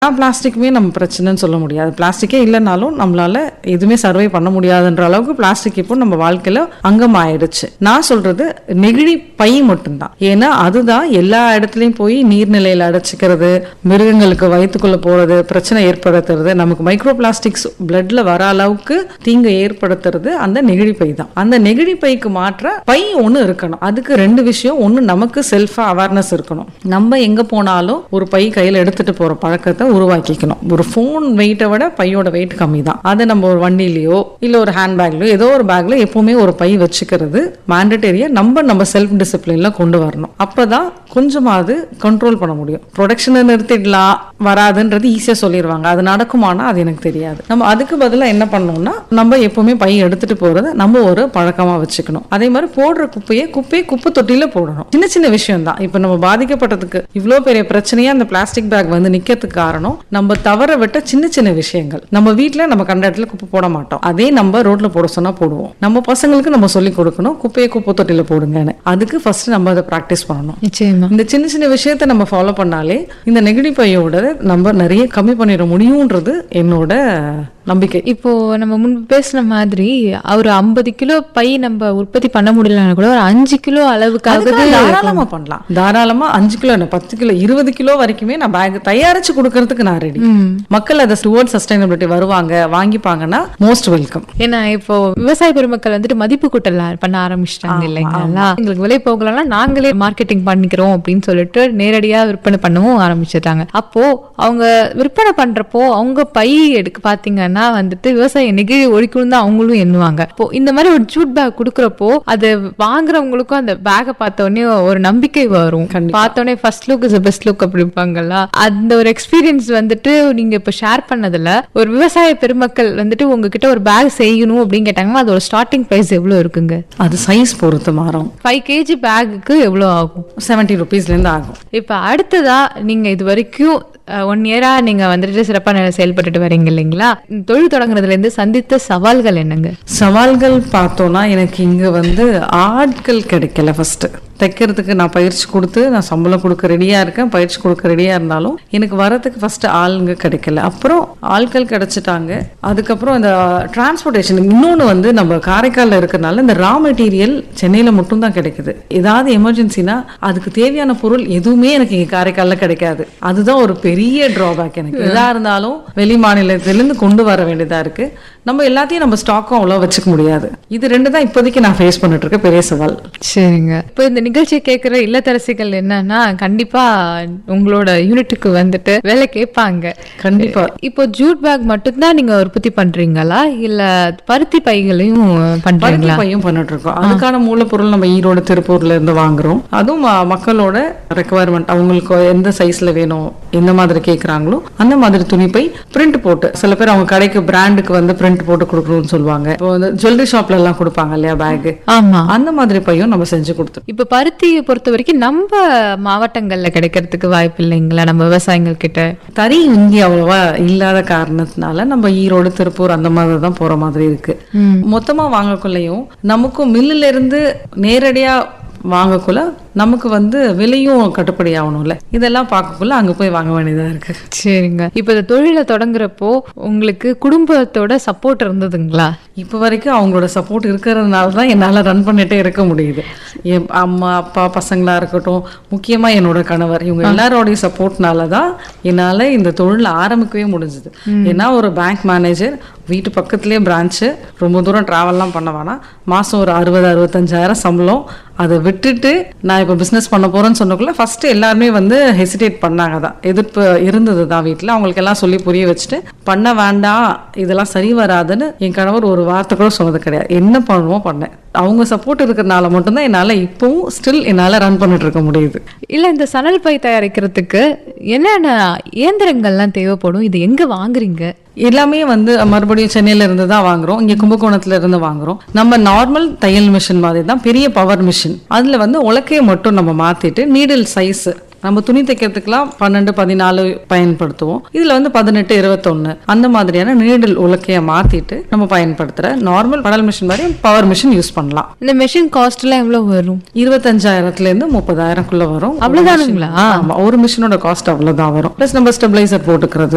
பிளாஸ்டிக்குமே நம்ம பிரச்சனைன்னு சொல்ல முடியாது பிளாஸ்டிக்கே இல்லைனாலும் நம்மளால எதுவுமே சர்வை பண்ண முடியாதுன்ற அளவுக்கு பிளாஸ்டிக் இப்போ நம்ம வாழ்க்கையில அங்கம் ஆயிடுச்சு நான் சொல்றது நெகிழி பை மட்டும்தான் ஏன்னா அதுதான் எல்லா இடத்துலயும் போய் நீர்நிலையில அடைச்சிக்கிறது மிருகங்களுக்கு வயிற்றுக்குள்ள போறது பிரச்சனை ஏற்படுத்துறது நமக்கு மைக்ரோ பிளாஸ்டிக்ஸ் பிளட்ல வர அளவுக்கு தீங்கு ஏற்படுத்துறது அந்த நெகிழி பை தான் அந்த நெகிழி பைக்கு மாற்ற பை ஒண்ணு இருக்கணும் அதுக்கு ரெண்டு விஷயம் ஒண்ணு நமக்கு செல்ஃபா அவேர்னஸ் இருக்கணும் நம்ம எங்க போனாலும் ஒரு பை கையில எடுத்துட்டு போற பழக்கத்தை உருவாக்கிக்கணும் ஒரு ஃபோன் வெயிட்டை விட பையோட வெயிட் கம்மி தான் அதை நம்ம ஒரு வண்டியிலயோ இல்ல ஒரு ஹேண்ட் பேக்லயோ ஏதோ ஒரு பேக்ல எப்பவுமே ஒரு பை வச்சுக்கிறது மேண்டட்டரியா நம்ம நம்ம செல்ஃப் டிசிப்ளின்ல கொண்டு வரணும் அப்பதான் கொஞ்சமாவது கண்ட்ரோல் பண்ண முடியும் ப்ரொடக்ஷனை நிறுத்திடலாம் வராதுன்றது ஈஸியா சொல்லிடுவாங்க அது நடக்குமானா அது எனக்கு தெரியாது நம்ம அதுக்கு பதிலா என்ன பண்ணணும்னா நம்ம எப்பவுமே பை எடுத்துட்டு போறத நம்ம ஒரு பழக்கமா வச்சுக்கணும் அதே மாதிரி போடுற குப்பையை குப்பையை குப்பை தொட்டியில போடணும் சின்ன சின்ன விஷயம் தான் இப்ப நம்ம பாதிக்கப்பட்டதுக்கு இவ்வளோ பெரிய பிரச்சனையா அந்த பிளாஸ்டிக் பேக் வந்து நிக்கிறதுக்கு காரணம் நம்ம தவற விட்ட சின்ன சின்ன விஷயங்கள் நம்ம வீட்ல நம்ம கண்ட இடத்துல குப்பை போட மாட்டோம் அதே நம்ம ரோட்ல போட சொன்னா போடுவோம் நம்ம பசங்களுக்கு நம்ம சொல்லி கொடுக்கணும் குப்பையை குப்பை தொட்டியில போடுங்கன்னு அதுக்கு ஃபர்ஸ்ட் நம்ம அதை ப்ராக்டிஸ் பண்ணணும் நிச்சயமா இந்த சின்ன சின்ன விஷயத்த நம்ம ஃபாலோ பண்ணாலே இந்த நெகடிவ் பையோட நம்ம நிறைய கம்மி பண்ணிட முடியும்ன்றது என்னோட நம்பிக்கை இப்போ நம்ம முன்பு பேசின மாதிரி ஒரு ஐம்பது கிலோ பை நம்ம உற்பத்தி பண்ண முடியலன்னா கூட ஒரு அஞ்சு கிலோ அளவுக்காக அதுக்கு தாராளமா பண்ணலாம் தாராளமா அஞ்சு கிலோ என்ன பத்து கிலோ இருபது கிலோ வரைக்குமே நான் பேக் தயாரிச்சு கொடுக்கறதுக்கு நான் ரெடி மக்கள் அதை டுவர்ட் சஸ்டைனபிலிட்டி வருவாங்க வாங்கிப்பாங்கன்னா மோஸ்ட் வெல்கம் ஏன்னா இப்போ விவசாய பெருமக்கள் வந்துட்டு மதிப்பு கூட்டல் பண்ண ஆரம்பிச்சிட்டாங்க இல்லைங்களா எங்களுக்கு விலை போகலன்னா நாங்களே மார்க்கெட்டிங் பண்ணிக்கிறோம் அப்படின்னு சொல்லிட்டு நேரடியா விற்பனை பண்ணவும் ஆரம்பிச்சிட்டாங்க அப்போ அவங்க விற்பனை பண்றப்போ அவங்க பை எடுக்க பாத்தீங்கன்னா வந்துட்டு விவசாய நெகிழி ஒழிக்கணும் தான் அவங்களும் எண்ணுவாங்க இப்போ இந்த மாதிரி ஒரு ஜூட் பேக் கொடுக்குறப்போ அது வாங்குறவங்களுக்கும் அந்த பேக்கை பார்த்த உடனே ஒரு நம்பிக்கை வரும் பார்த்த உடனே first look is best look அப்படிப்பாங்கல்ல அந்த ஒரு எக்ஸ்பீரியன்ஸ் வந்துட்டு நீங்க இப்ப ஷேர் பண்ணதுல ஒரு விவசாய பெருமக்கள் வந்துட்டு உங்ககிட்ட ஒரு பேக் செய்யணும் அப்படின்னு கேட்டாங்கன்னா அதோட ஸ்டார்டிங் பிரைஸ் எவ்வளவு இருக்குங்க அது சைஸ் பொறுத்து மாறும் ஃபைவ் கேஜி பேக்குக்கு எவ்வளவு ஆகும் செவன்டி ருபீஸ்ல இருந்து ஆகும் இப்ப அடுத்ததா நீங்க இது வரைக்கும் ஒன் இயரா நீங்க வந்துட்டு சிறப்பா நெ- செயல்பட்டுட்டு வரீங்க இல்லைங்களா இந்த தொழில் தொடங்குறதுல இருந்து சந்தித்த சவால்கள் என்னங்க சவால்கள் பார்த்தோம்னா எனக்கு இங்க வந்து ஆட்கள் கிடைக்கல ஃபர்ஸ்ட் தைக்கிறதுக்கு நான் பயிற்சி கொடுத்து நான் சம்பளம் கொடுக்க ரெடியா இருக்கேன் பயிற்சி கொடுக்க ரெடியா இருந்தாலும் எனக்கு வரதுக்கு ஃபர்ஸ்ட் ஆளுங்க கிடைக்கல அப்புறம் ஆட்கள் கிடைச்சிட்டாங்க அதுக்கப்புறம் இந்த டிரான்ஸ்போர்ட்டேஷன் இன்னொன்று வந்து நம்ம காரைக்காலில் இருக்கிறனால இந்த ரா மெட்டீரியல் சென்னையில் மட்டும்தான் கிடைக்குது ஏதாவது எமர்ஜென்சினா அதுக்கு தேவையான பொருள் எதுவுமே எனக்கு இங்கே காரைக்காலில் கிடைக்காது அதுதான் ஒரு பெரிய டிராபேக் எனக்கு எதா இருந்தாலும் வெளி மாநிலத்திலேருந்து கொண்டு வர வேண்டியதா இருக்கு நம்ம எல்லாத்தையும் நம்ம ஸ்டாக்கும் அவ்வளோ வச்சுக்க முடியாது இது ரெண்டு தான் இப்போதைக்கு நான் ஃபேஸ் பண்ணிட்டு இருக்க பெரிய சவால் சரிங்க இப்போ இந்த நிகழ்ச்சியை கேட்குற இல்லத்தரசிகள் என்னன்னா கண்டிப்பா உங்களோட யூனிட்டுக்கு வந்துட்டு வேலை கேட்பாங்க கண்டிப்பா இப்போ ஜூட் பேக் மட்டும்தான் நீங்க உற்பத்தி பண்றீங்களா இல்ல பருத்தி பைகளையும் பருத்தி பண்றீங்களா பையும் பண்ணிட்டு இருக்கோம் அதுக்கான மூலப்பொருள் நம்ம ஈரோடு திருப்பூர்ல இருந்து வாங்குறோம் அதுவும் ம- மக்களோட ரெக்குவயர்மெண்ட் அவங்களுக்கு எந்த சைஸ்ல வேணும் எந்த மாதிரி கேக்குறாங்களோ அந்த மாதிரி துணிப்பை பிரிண்ட் போட்டு சில பேர் அவங்க கடைக்கு பிராண்டுக்கு வந்து பிரிண்ட் போட்டு கொடுக்கணும்னு சொல்லுவாங்க இப்போ வந்து ஜுவல்லரி ஷாப்ல எல்லாம் கொடுப்பாங்க இல்லையா பேக் ஆமா அந்த மாதிரி பையும் நம்ம செஞ்சு கொடுத்துருக்கோம் இப்ப பருத்தியை பொறுத்த வரைக்கும் நம்ம மாவட்டங்கள்ல கிடைக்கிறதுக்கு வாய்ப்பு இல்லைங்களா நம்ம விவசாயிகள் கிட்ட தறி இங்கே அவ்வளவா இல்லாத காரணத்தினால நம்ம ஈரோடு திருப்பூர் அந்த மாதிரி தான் போற மாதிரி இருக்கு மொத்தமா வாங்கக்குள்ளேயும் நமக்கும் மில்லுல இருந்து நேரடியா வாங்கக்குள்ள நமக்கு வந்து விலையும் கட்டுப்படி ஆகணும்ல இதெல்லாம் பார்க்கக்குள்ள அங்க போய் வாங்க வேண்டியதா இருக்கு சரிங்க இப்ப இந்த தொழிலை தொடங்குறப்போ உங்களுக்கு குடும்பத்தோட சப்போர்ட் இருந்ததுங்களா இப்போ வரைக்கும் அவங்களோட சப்போர்ட் இருக்கிறதுனால தான் என்னால் ரன் பண்ணிட்டே இருக்க முடியுது என் அம்மா அப்பா பசங்களா இருக்கட்டும் முக்கியமாக என்னோட கணவர் இவங்க எல்லாரோடைய சப்போர்ட்னால தான் என்னால் இந்த தொழில் ஆரம்பிக்கவே முடிஞ்சுது ஏன்னா ஒரு பேங்க் மேனேஜர் வீட்டு பக்கத்துலேயே பிரான்ச்சு ரொம்ப தூரம் ட்ராவல்லாம் பண்ண வேணாம் மாதம் ஒரு அறுபது அறுபத்தஞ்சாயிரம் சம்பளம் அதை விட்டுட்டு நான் இப்போ பிஸ்னஸ் பண்ண போகிறேன்னு சொன்னக்குள்ள ஃபர்ஸ்ட் எல்லாருமே வந்து ஹெசிடேட் பண்ணாங்க தான் எதிர்ப்பு இருந்தது தான் வீட்டில் அவங்களுக்கு எல்லாம் சொல்லி புரிய வச்சுட்டு பண்ண வேண்டாம் இதெல்லாம் சரி வராதுன்னு என் கணவர் ஒரு வார்த்தை கூட சொன்னது கிடையாது என்ன பண்ணுமோ பண்ணேன் அவங்க சப்போர்ட் இருக்கிறதுனால மட்டும்தான் என்னால் இப்போவும் ஸ்டில் என்னால் ரன் பண்ணிட்டு இருக்க முடியுது இல்ல இந்த சணல் பை தயாரிக்கிறதுக்கு என்னென்ன இயந்திரங்கள்லாம் தேவைப்படும் இது எங்க வாங்குறீங்க எல்லாமே வந்து மறுபடியும் சென்னையில இருந்து தான் வாங்குறோம் இங்க கும்பகோணத்துல இருந்து வாங்குறோம் நம்ம நார்மல் தையல் மிஷின் மாதிரி தான் பெரிய பவர் மிஷின் அதுல வந்து உலக்கையை மட்டும் நம்ம மாத்திட்டு நீடில் சைஸ் நம்ம துணி தைக்கிறதுக்கெல்லாம் பன்னெண்டு பதினாலு பயன்படுத்துவோம் இதுல வந்து பதினெட்டு இருபத்தொன்னு அந்த மாதிரியான நீடில் உலக்கையை மாத்திட்டு நம்ம பயன்படுத்துற நார்மல் படல் மிஷின் மாதிரி பவர் மிஷின் யூஸ் பண்ணலாம் இந்த மெஷின் காஸ்ட் எல்லாம் எவ்வளவு வரும் இருபத்தஞ்சாயிரத்துல இருந்து முப்பதாயிரம்குள்ள வரும் அவ்வளவுதானுங்களா? ஆமா ஒரு மிஷினோட காஸ்ட் அவ்வளவுதான் வரும் பிளஸ் நம்ம ஸ்டெபிளைசர் போட்டுக்கிறது